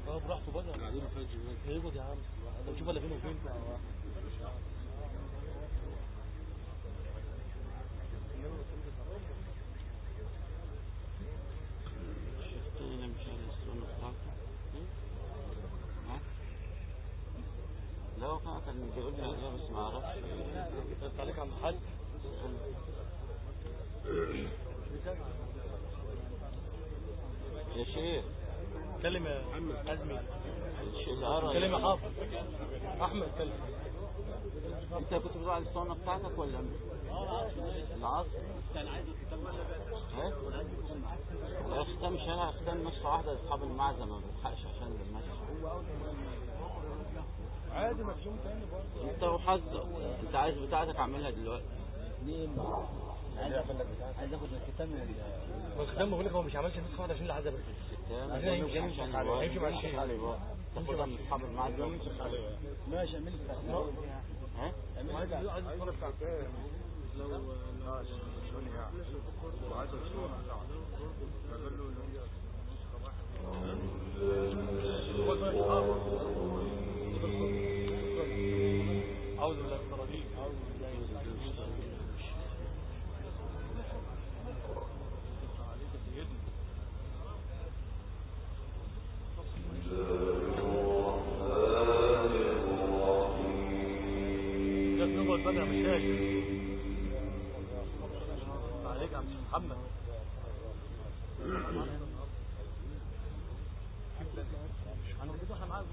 اه براحته بقى قاعدين الفجر هيقعد يا عم طب شوف ولا فين وفين شفتني مش على السنة بتاعته ها؟ لا هو كان كان بيقول لي عليها بس ما اعرفش انت عليك عند حد يا شيخ كلم يا ازمي الشجارة كلم يا حافظ احمد كلم انت كنت بتقول على السنة بتاعتك ولا العصر ها؟ يا ختام مش هيلعب ختام نص واحدة لاصحاب المعزة ما بيلحقش عشان المشي عادي ما فيش يوم تاني برضه انت وحظك انت عايز بتاعتك اعملها دلوقتي عايز اخد عايز اخد الختام من ال- والختام بقول لك هو مش عملش نسخه واحده عشان العزا بس الختام عشان يمشي- عشان يمشي الوقت. يمشي مع الشيخ. علي بقى. تاخدها من اصحاب المعزة ماشي اعمل لي ختام ها؟ عايز عايز الصوره بتاعت أعوذ بالله من الرجيم أعوذ بالله من الرجيم جت نقعد بقى يا مشايخ عليك يا عم محمد انا كده احنا معاك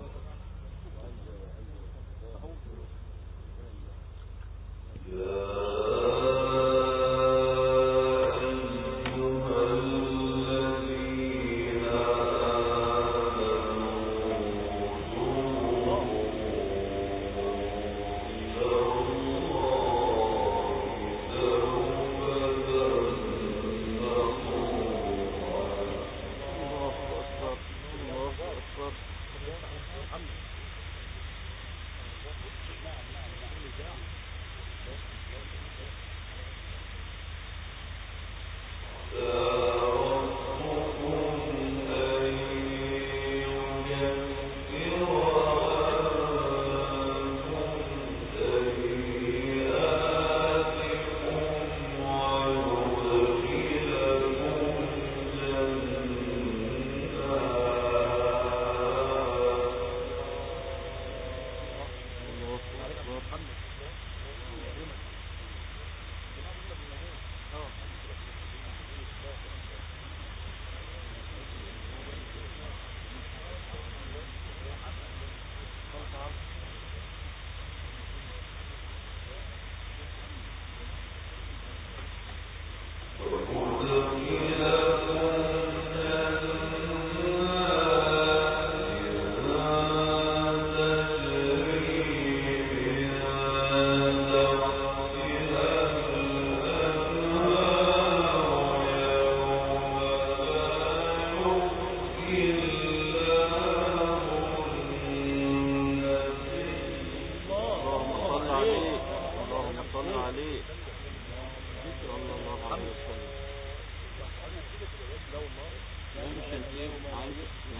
الله أكبر الله أكبر الله أكبر اللهم صل عليه اللهم صل عليه صلى الله عليه وسلم لا مش هنسيب عايز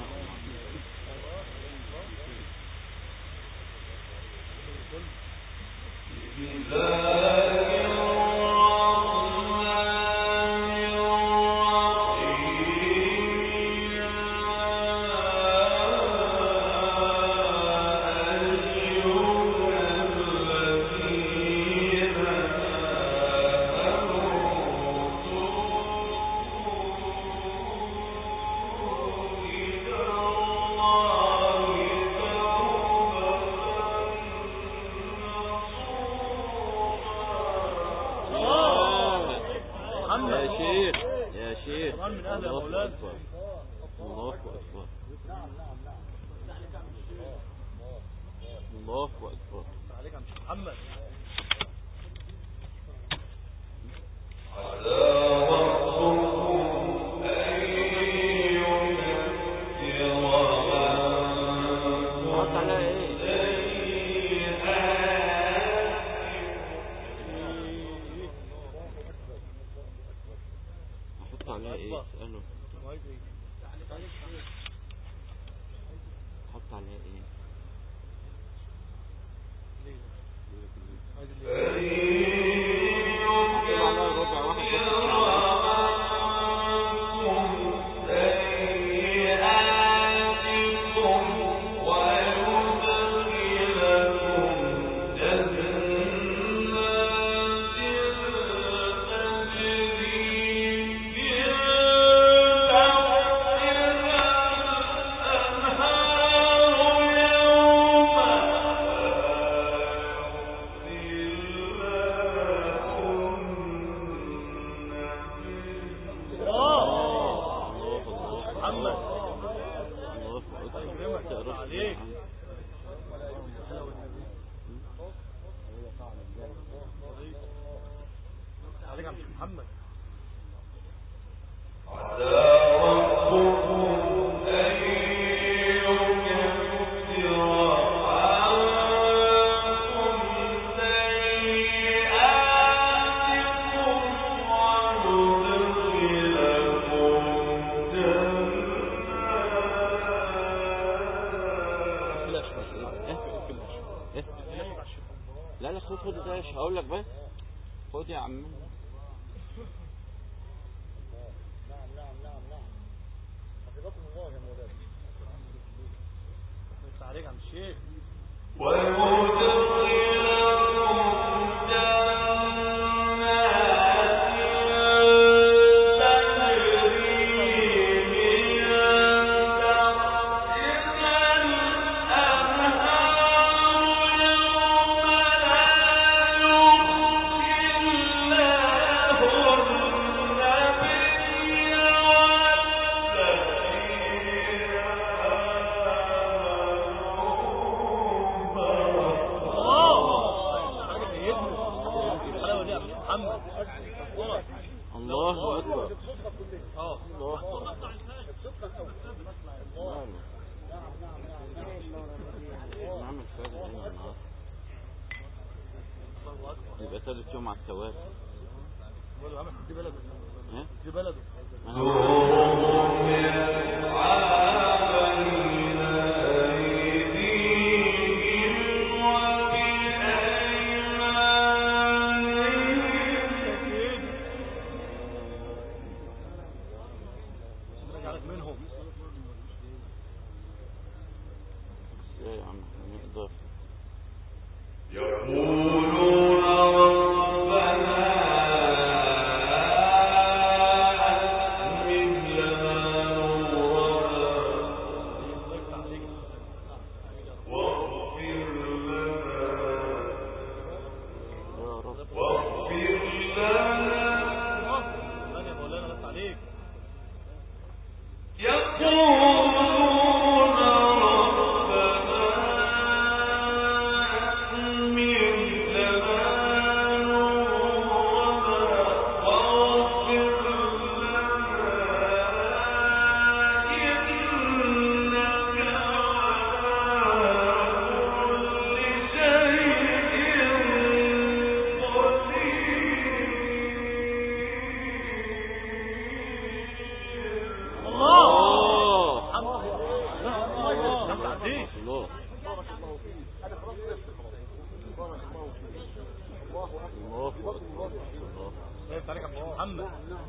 يا شيخ يا شيخ طبعاً من أهل يا الله مولانا. أكبر الله أكبر الله أكبر عليك يا عم محمد حط عليها ايه احط عليها ايه اسأله نحط عليها ايه نحط عليها ربع واحد بس محمد الله عليك. عليك يا عم محمد فلاش بس ايه ايه ايه لا لا خد خد ده هقول لك بس خد يا عم انت عليك يا عم الشيخ حاجه سيدنا الحلاوه دي يا عم محمد صورك الله اكبر اه الله نعمل فرق هنا النهارده الله اكبر يبقى ثالث يوم على التوالي بقول له يا عم دي بلده ها دي بلده أنا- رجعلك منهم ازاي يا عم نقدر الله يفتح عليك يا رب ثانية يا مولانا بس عليك الله محمد الله يفتح عليك الله الله أكبر. الله الله يفتح عليك يا عم محمد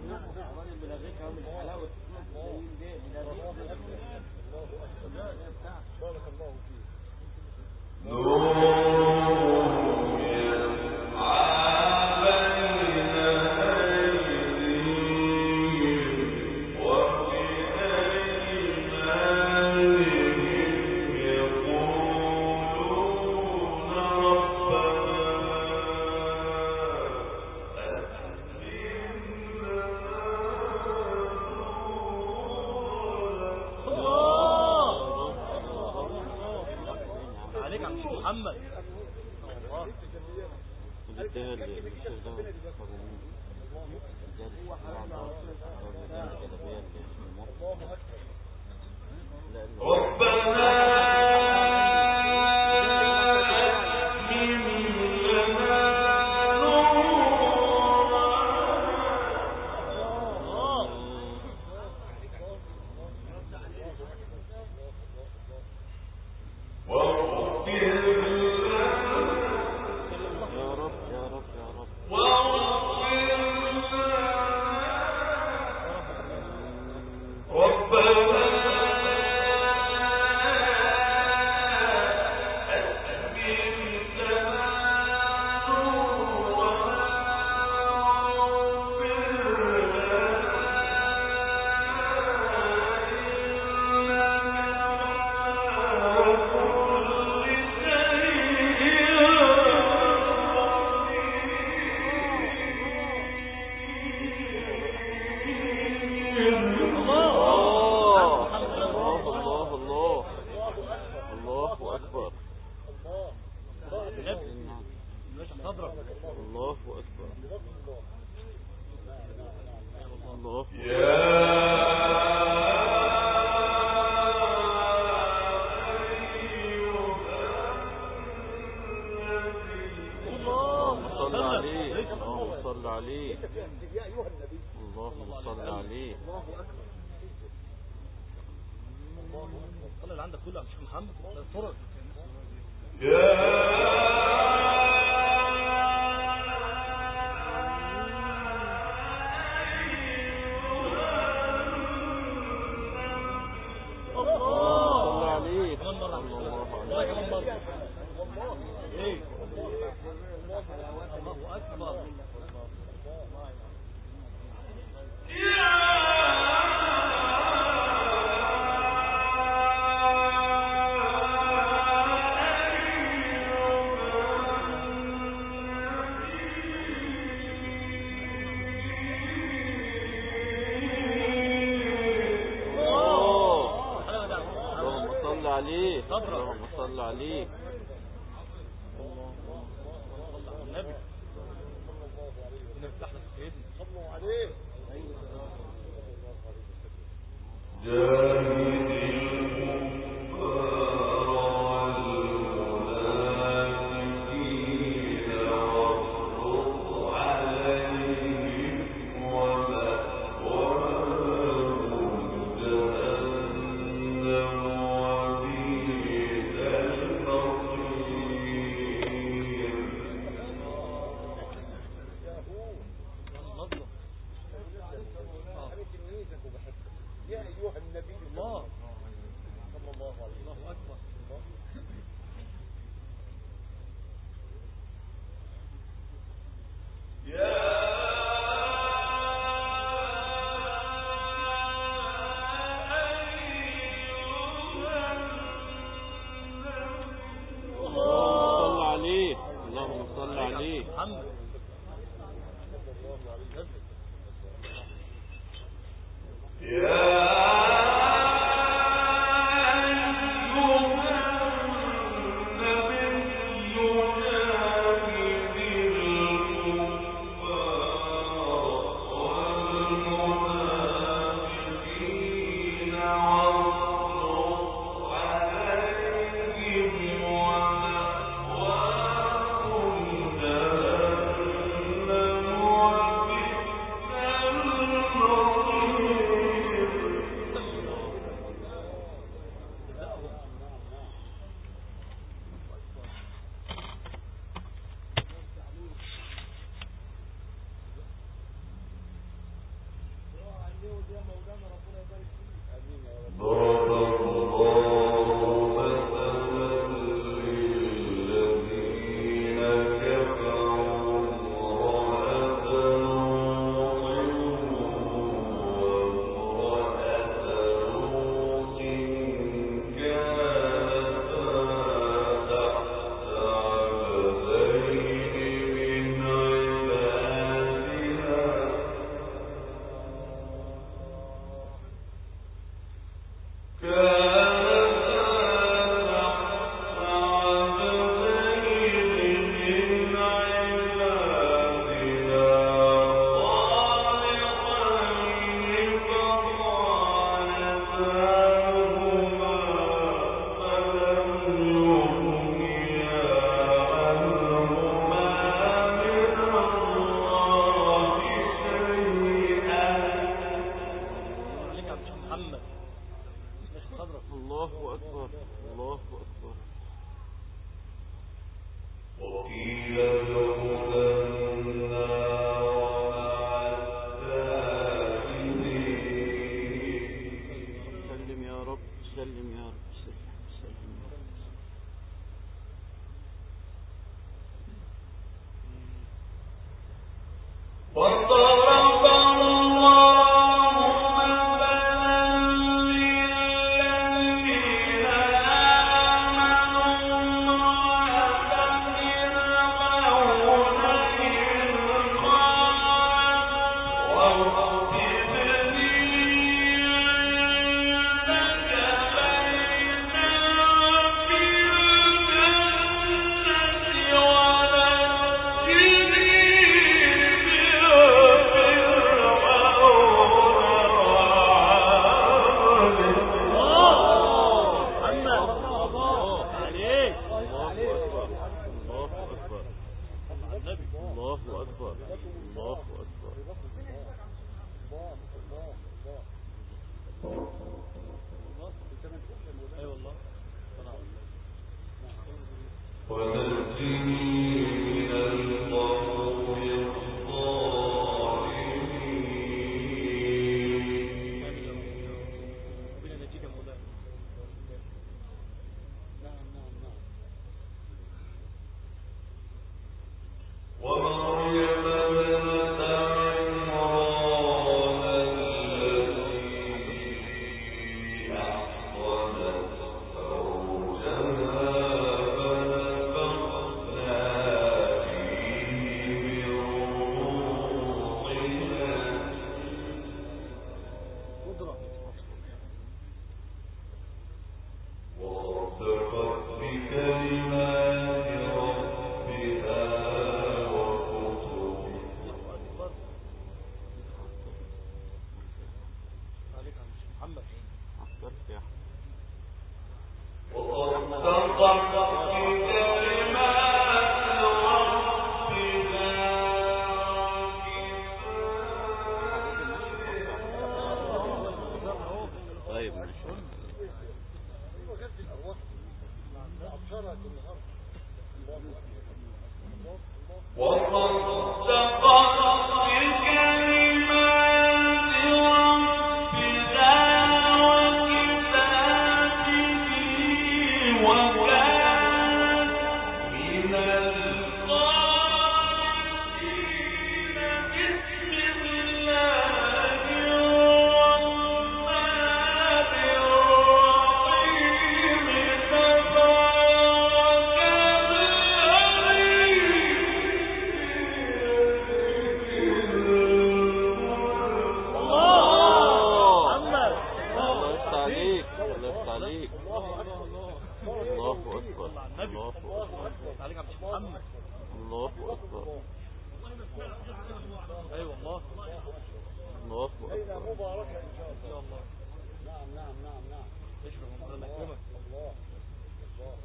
عليك يا عم محمد الله اديها للشيخ ده أبو مين. اديها للشيخ ده عبد الله. ده الجلابية اللي المط. لا لا الله اللهم صل عليه اللهم صل عليه اللهم صل عليه صلي اللي عندك كله يا شيخ محمد ده الفرج صل عليه كمان مرة صلى الله والله عليه كمان مرة ايه الله اكبر الله الحلاوة دي اللهم صل عليه صبرا. اللهم صل عليه النبي نفتح لك سيدنا صلوا عليه نظرة يا أيها النبي الله صلى الله عليه وسلم الله اكبر اللهم صل عليه اللهم صل عليه محمد عليك يا شيخ محمد مش صدرك الله أكبر الله أكبر سلم يا رب سلم يا رب سلم سلم يا رب وضرب الله مثلا للذين آمنوا امرأة فرعون اي والله ونجني من القوم الظالمين امين يا رب ربنا ينجيك يا مولانا ومريم ابنة عمران التي أحصنت فرجها فنفخنا فيه من روحنا قدرة وصدقت بكلمات ربها وكتبه الله اكبر عليك يا شيخ محمد عسكرت يا أحمد. وصدقت بكلمات ربها طيب ماشي وجدت الأرواح أبشرت النهاردة الله أكبر الله الله وصدقت بكلمات ربها وكتابه وكانت من القانتين بسم الله الرحمن الرحيم تبارك الله محمد الله يفتح عليك الله يفتح عليك الله اكبر الله أكبر صلى على النبي الله أكبر عليك يا شيخ محمد الله أكبر اي والله الله أكبر ليلة مباركة إن شاء ان الله شاء الله نعم نعم نعم نعم اشرب يا مولانا يكرمك الله الله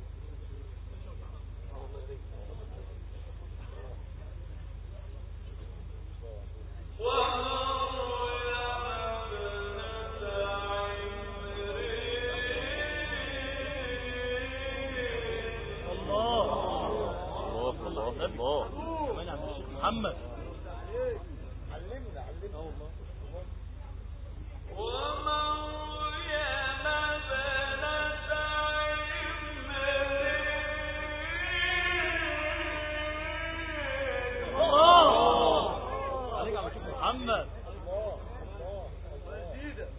الله الله الله الله كمان يا عم الشيخ محمد علمنا علمنا اه والله ومريم ابنة عمران الله عليك يا عم الشيخ محمد الله الله الله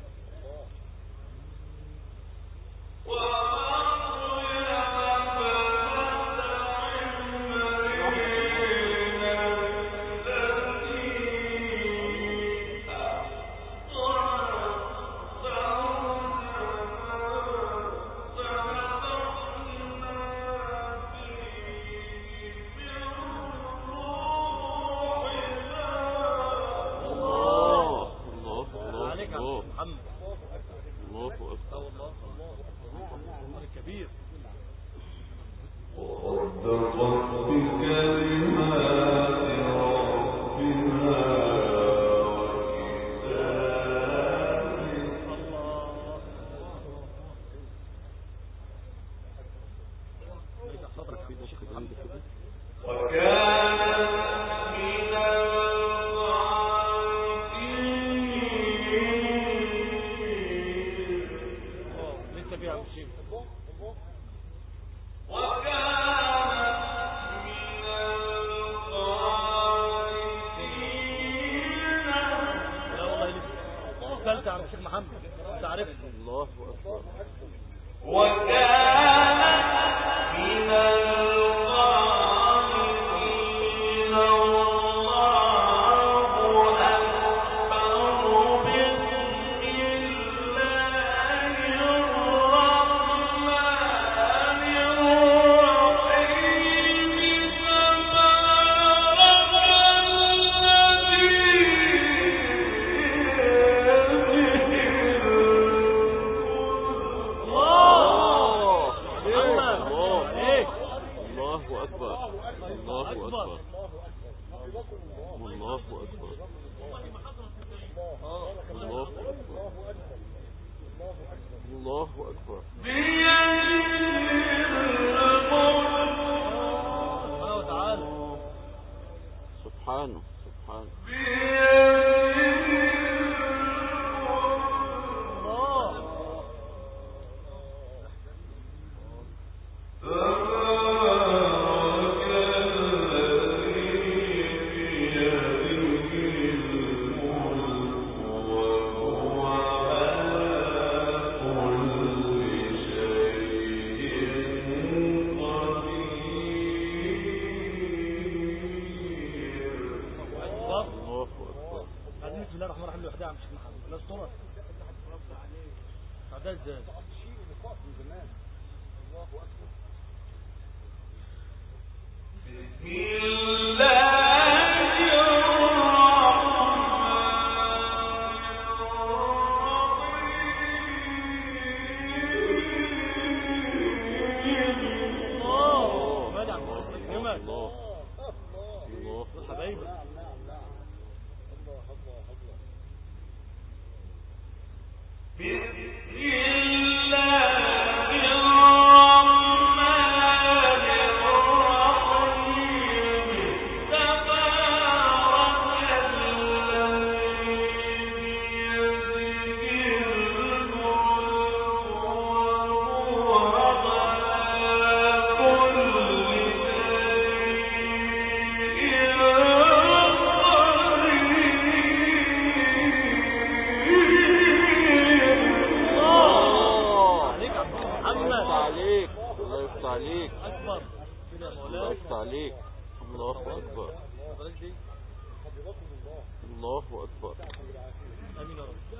الله الله الله عليك يا عم الله الشيخ محمد الله أكبر اه والله الله الكبير وصدقت بكلمات ربها وكتابه الله ليس صدرك في شيخ محمد وكانت من القانتين اه لسه فيها يا عم الشيخ وكانت من القانتين لا والله لسه ثالثة يا عم الشيخ محمد انت عارفها الله أكبر وكانت من القانتين والله أكبر بسم الله الرحمن الرحيم تبارك الذي الله الله أكبر سبحانه وتعالى سبحانه سبحانه الله أكبر الله أكبر بعدين بسم الله الرحمن الرحيم لوحدها يا عم شيخ محمد لا اسطوره بعدها ازاي الله مالي عم شيخ جمال الله الله دول حبايبي نعم نعم نعم الله الله الله الله عليك يا عم الله محمد يفتح عليك الله يفتح عليك اكبر كده يا الله مولاي يفتح عليك الله أكبر بلاش دي حفظكم الله الله أكبر امين يا رب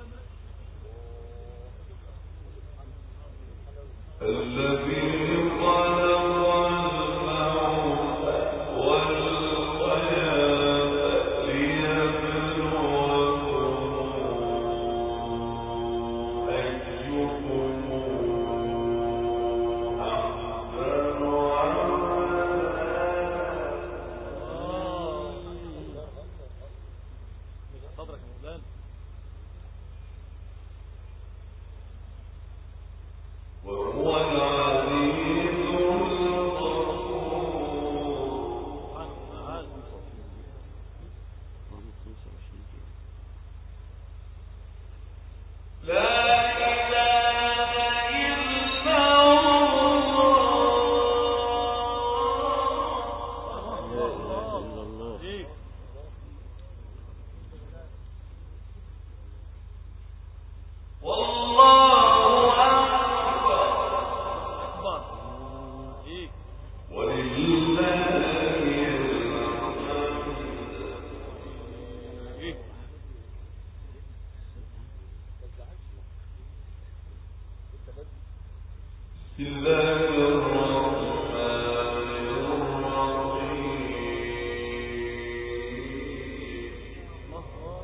آه. صدرك يا مولانا سبحانه وتعالى اللهم 25 كيلو. لا إله إلا الله ليك اكبر ليك ليك الله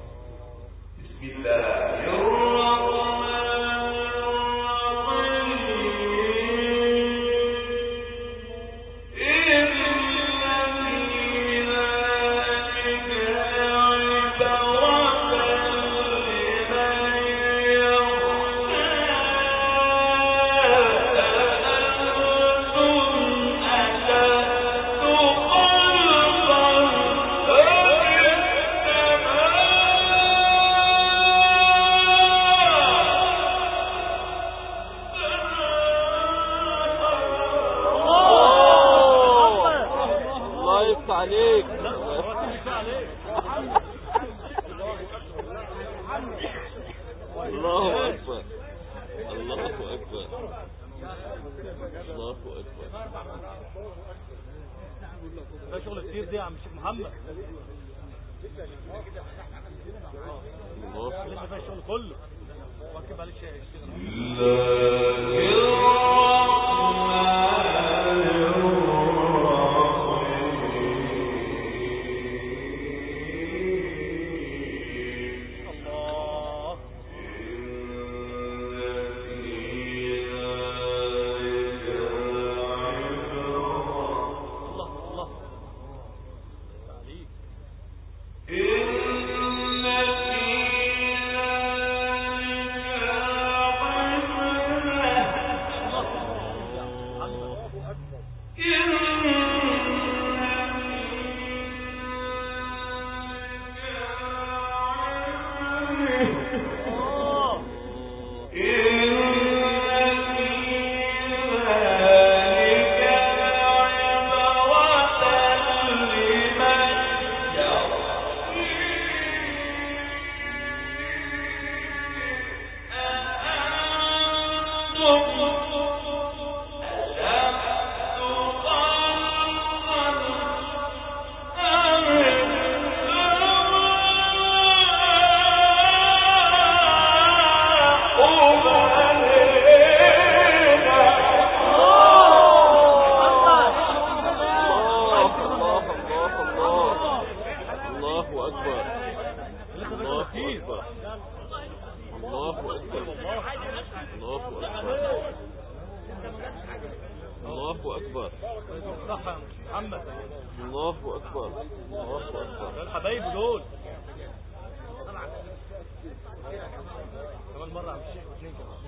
الله يفتح عليك لا هو تيجي عليك الله أكبر الله أكبر الله أكبر ده شغل كتير دي يا عم الشيخ محمد الله لسه فيها الشغل كله واكب عليه الشيء يشتغل الله الله الله عليك إن في ذلك الله الله الله الله الله أكبر الله أكبر الله أكبر الله أكبر الله أكبر صح يا محمد الله أكبر الله أكبر دول حبايبي دول كمان مرة عم الشيخ واثنين كمان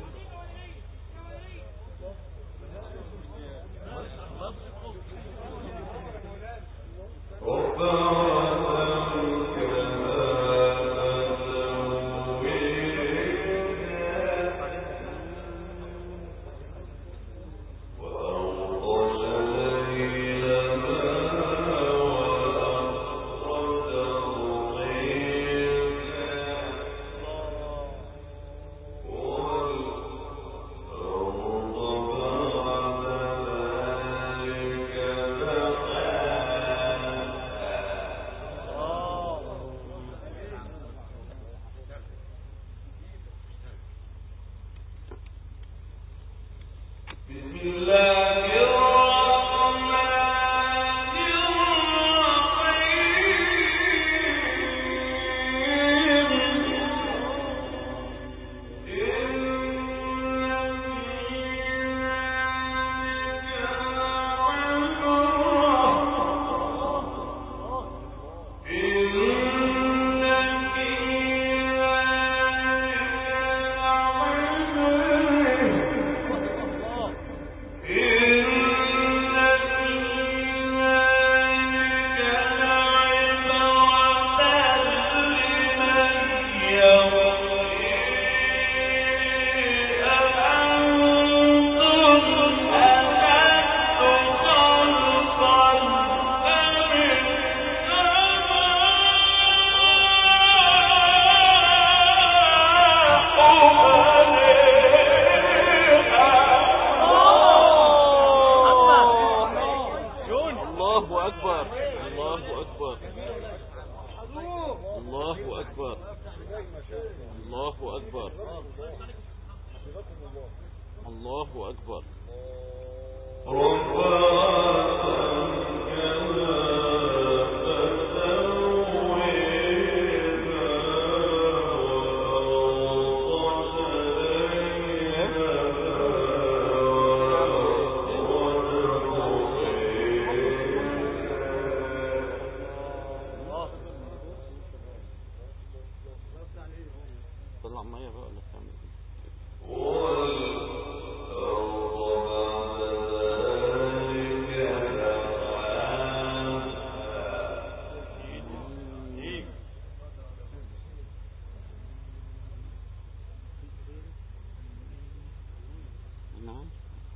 الله أكبر الله أكبر الله أكبر الله أكبر الله أكبر طلع مية بقى ولا بتعمل ايه؟ نعم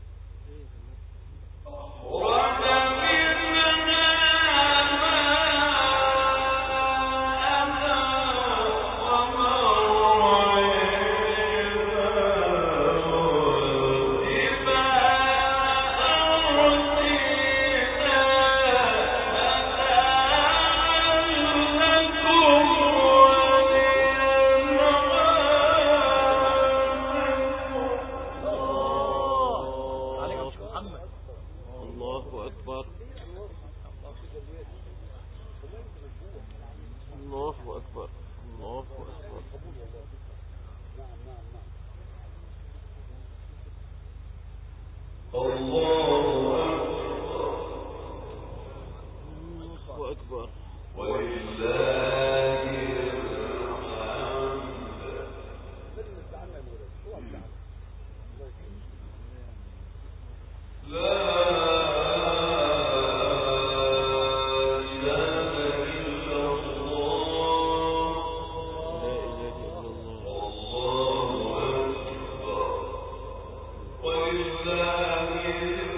عليك يا شيخ محمد الله أكبر الله أكبر الله أكبر الله أكبر لا إله إلا الله ولله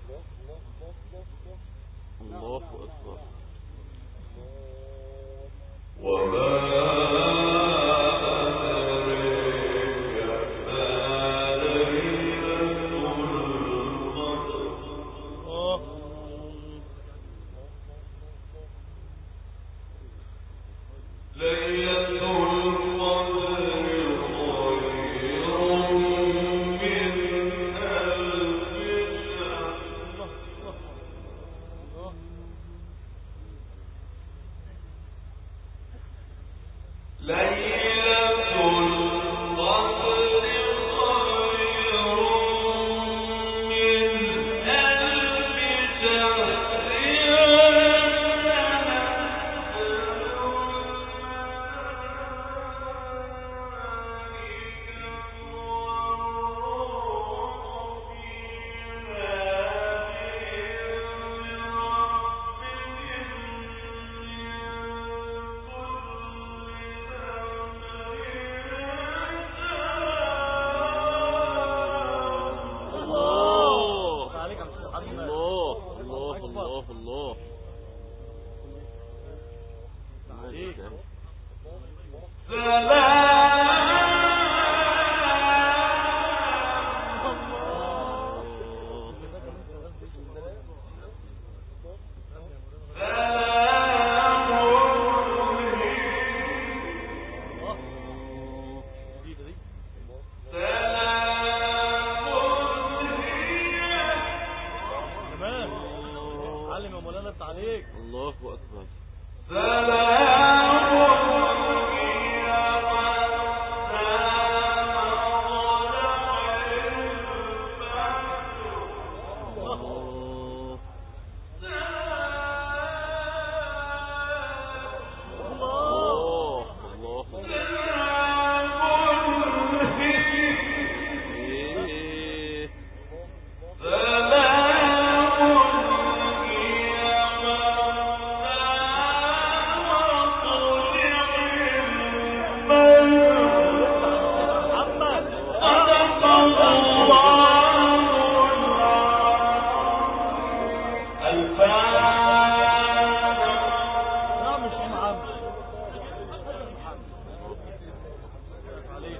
الله أكبر اه الله عليك يا أستاذ محمد الله الله الله الله عليك. جديدة دي كمان علم يا مولانا انت عليك الله أكبر الله الله الله إيه محمد لا مش محمد عليك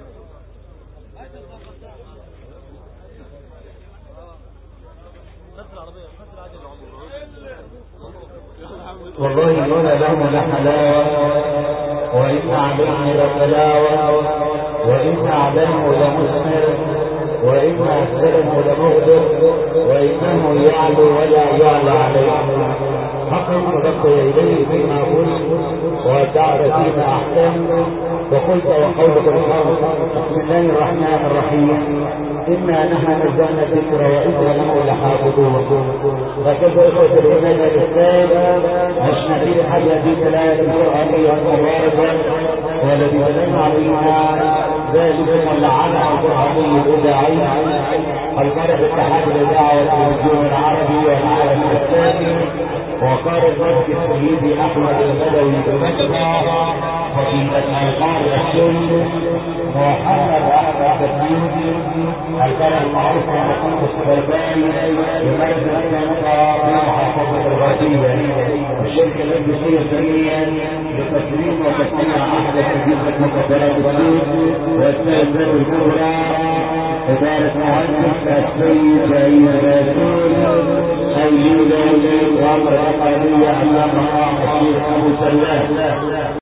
نزل العربية نزل عادي والله لولا لهم لحلاوة وإن عليه لتلاوة وإن عليه لمثمر وإن أكثره لمغدر وإنه يعلو ولا يعلى عليه حقا صدقت إليه فيما قلت ودعت فيما أحسنت وقلت وقولك الحق بسم الله الرحمن الرحيم إنا نحن نزلنا الذكر وإنا له لحافظون وكذا إخوة الإيمان الإسلام عشنا في الحاجة في تلاوة القرآنية المباركة والذي دلنا عليها ذلك اللعنة القرآنية الإذاعي القرب اتحاد الإذاعة والتلفزيون العربي والعالم الإسلامي وقال المسجد السيدي أحمد البدوي بمكة وفي القارة السوري محمد أحمد السيوطي الكرم المعروف بمقام السبرباني بمركز السلطة في محافظة الغربية الشركة الهندسية الثانية لتسليم وتصنيع أحد أجهزة مقدرات السوق والسلسلة الكبرى إدارة مهندس السيد سعيد رسول أيوب وأمر الأقلية أمام مقام الشيخ أبو سلام